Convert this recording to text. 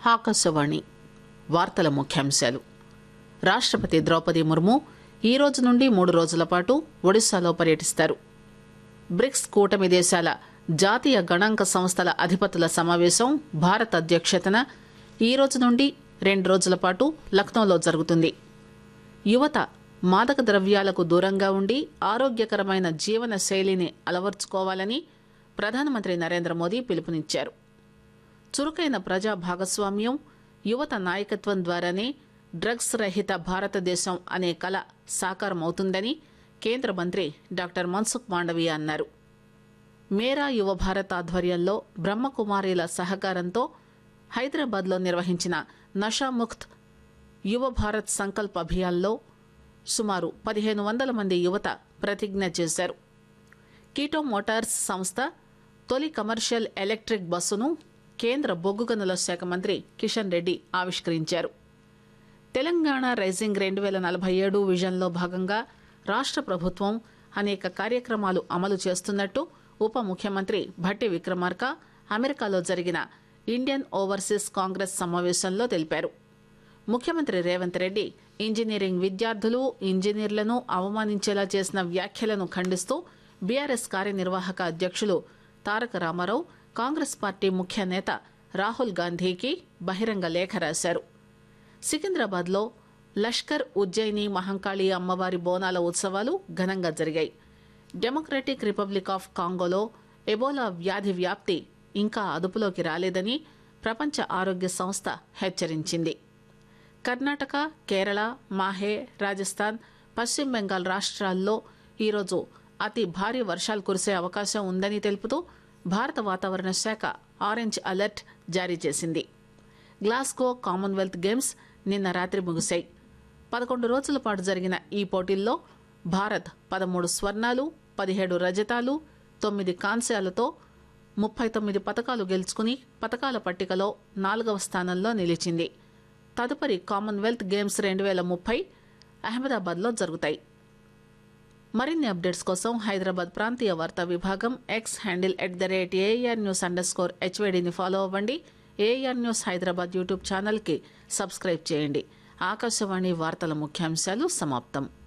ఆకాశవాణి వార్తల ముఖ్యాంశాలు రాష్ట్రపతి ద్రౌపది ముర్ము ఈ రోజు నుండి మూడు రోజుల పాటు ఒడిశాలో పర్యటిస్తారు బ్రిక్స్ కూటమి దేశాల జాతీయ గణాంక సంస్థల అధిపతుల సమావేశం భారత్ అధ్యక్షతన ఈ రోజు నుండి రెండు రోజుల పాటు లక్నోలో జరుగుతుంది యువత మాదక ద్రవ్యాలకు దూరంగా ఉండి ఆరోగ్యకరమైన జీవన శైలిని అలవర్చుకోవాలని ప్రధానమంత్రి నరేంద్ర మోదీ పిలుపునిచ్చారు చురుకైన ప్రజా భాగస్వామ్యం యువత నాయకత్వం ద్వారానే డ్రగ్స్ రహిత భారతదేశం అనే కల సాకారమవుతుందని కేంద్ర మంత్రి డాక్టర్ మన్సుఖ్ మాండవీయ అన్నారు మేరా యువ భారత్ ఆధ్వర్యంలో బ్రహ్మకుమారీల సహకారంతో హైదరాబాద్లో నిర్వహించిన నషాముక్త్ యువ భారత్ సంకల్ప్ అభియాన్లో సుమారు పదిహేను వందల మంది యువత ప్రతిజ్ఞ చేశారు కీటో మోటార్స్ సంస్థ తొలి కమర్షియల్ ఎలక్ట్రిక్ బస్సును కేంద్ర బొగ్గు గనుల శాఖ మంత్రి కిషన్ రెడ్డి ఆవిష్కరించారు తెలంగాణ రైజింగ్ రెండు వేల నలభై ఏడు విజన్లో భాగంగా రాష్ట్ర ప్రభుత్వం అనేక కార్యక్రమాలు అమలు చేస్తున్నట్టు ఉప ముఖ్యమంత్రి భట్టి విక్రమార్క అమెరికాలో జరిగిన ఇండియన్ ఓవర్సీస్ కాంగ్రెస్ సమావేశంలో తెలిపారు ముఖ్యమంత్రి రేవంత్ రెడ్డి ఇంజనీరింగ్ విద్యార్థులు ఇంజనీర్లను అవమానించేలా చేసిన వ్యాఖ్యలను ఖండిస్తూ బీఆర్ఎస్ కార్యనిర్వాహక అధ్యక్షులు తారక రామారావు కాంగ్రెస్ పార్టీ ముఖ్య నేత రాహుల్ గాంధీకి బహిరంగ లేఖ రాశారు సికింద్రాబాద్లో లష్కర్ ఉజ్జయిని మహంకాళి అమ్మవారి బోనాల ఉత్సవాలు ఘనంగా జరిగాయి డెమోక్రటిక్ రిపబ్లిక్ ఆఫ్ కాంగోలో ఎబోలా వ్యాధి వ్యాప్తి ఇంకా అదుపులోకి రాలేదని ప్రపంచ ఆరోగ్య సంస్థ హెచ్చరించింది కర్ణాటక కేరళ మాహే రాజస్థాన్ పశ్చిమ బెంగాల్ రాష్ట్రాల్లో ఈరోజు అతి భారీ వర్షాలు కురిసే అవకాశం ఉందని తెలుపుతూ భారత వాతావరణ శాఖ ఆరెంజ్ అలర్ట్ జారీ చేసింది గ్లాస్గో కామన్వెల్త్ గేమ్స్ నిన్న రాత్రి ముగిశాయి పదకొండు రోజుల పాటు జరిగిన ఈ పోటీల్లో భారత్ పదమూడు స్వర్ణాలు పదిహేడు రజతాలు తొమ్మిది కాంస్యాలతో ముప్పై తొమ్మిది పథకాలు గెలుచుకుని పథకాల పట్టికలో నాలుగవ స్థానంలో నిలిచింది తదుపరి కామన్వెల్త్ గేమ్స్ రెండు వేల ముప్పై అహ్మదాబాద్లో జరుగుతాయి మరిన్ని అప్డేట్స్ కోసం హైదరాబాద్ ప్రాంతీయ వార్తా విభాగం X handle at the rate AIR news under score హెచ్వేడిని ఫాలో అవ్వండి ఏఆర్ న్యూస్ హైదరాబాద్ యూట్యూబ్ ఛానల్కి సబ్స్క్రైబ్ చేయండి ఆకాశవాణి వార్తల ముఖ్యాంశాలు సమాప్తం